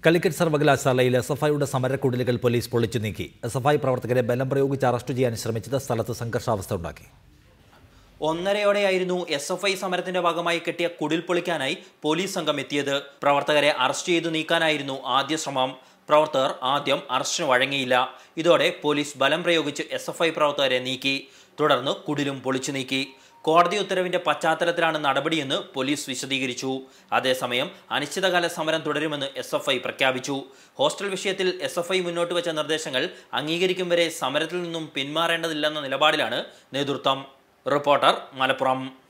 കാലിക്കറ്റ് സർവകലാശാലയിൽ S F ഐയുടെ സമരക്കുടലുകൾ police പൊളിച്ചു നീക്കി എസ് എഫ് ഐ പ്രവർത്തകരെ ബലം പ്രയോഗിച്ച് അറസ്റ്റ് ചെയ്യാൻ ശ്രമിച്ചത് സ്ഥലത്ത് സംഘർഷാവസ്ഥ ഉണ്ടാക്കി ഒന്നരയോടെയായിരുന്നു എസ് എഫ് ഐ സമരത്തിന്റെ ഭാഗമായി കെട്ടിയ കുടിൽ പൊളിക്കാനായി പോലീസ് സംഘം എത്തിയത് പ്രവർത്തകരെ അറസ്റ്റ് ചെയ്തു നീക്കാനായിരുന്നു ആദ്യ ശ്രമം പ്രവർത്തകർ ആദ്യം അറസ്റ്റിന് വഴങ്ങിയില്ല ഇതോടെ പോലീസ് ബലം പ്രയോഗിച്ച് എസ് എഫ് ഐ പ്രവർത്തകരെ നീക്കി തുടർന്ന് കുടിലും പൊളിച്ചു നീക്കി കോടതി ഉത്തരവിന്റെ പശ്ചാത്തലത്തിലാണ് നടപടിയെന്ന് പോലീസ് വിശദീകരിച്ചു അതേസമയം അനിശ്ചിതകാല സമരം തുടരുമെന്ന് എസ് എഫ് ഐ പ്രഖ്യാപിച്ചു ഹോസ്റ്റൽ വിഷയത്തിൽ എസ് എഫ് ഐ മുന്നോട്ട് വെച്ച നിർദ്ദേശങ്ങൾ അംഗീകരിക്കും വരെ സമരത്തിൽ നിന്നും പിന്മാറേണ്ടതില്ലെന്ന നിലപാടിലാണ് നേതൃത്വം റിപ്പോർട്ടർ മലപ്പുറം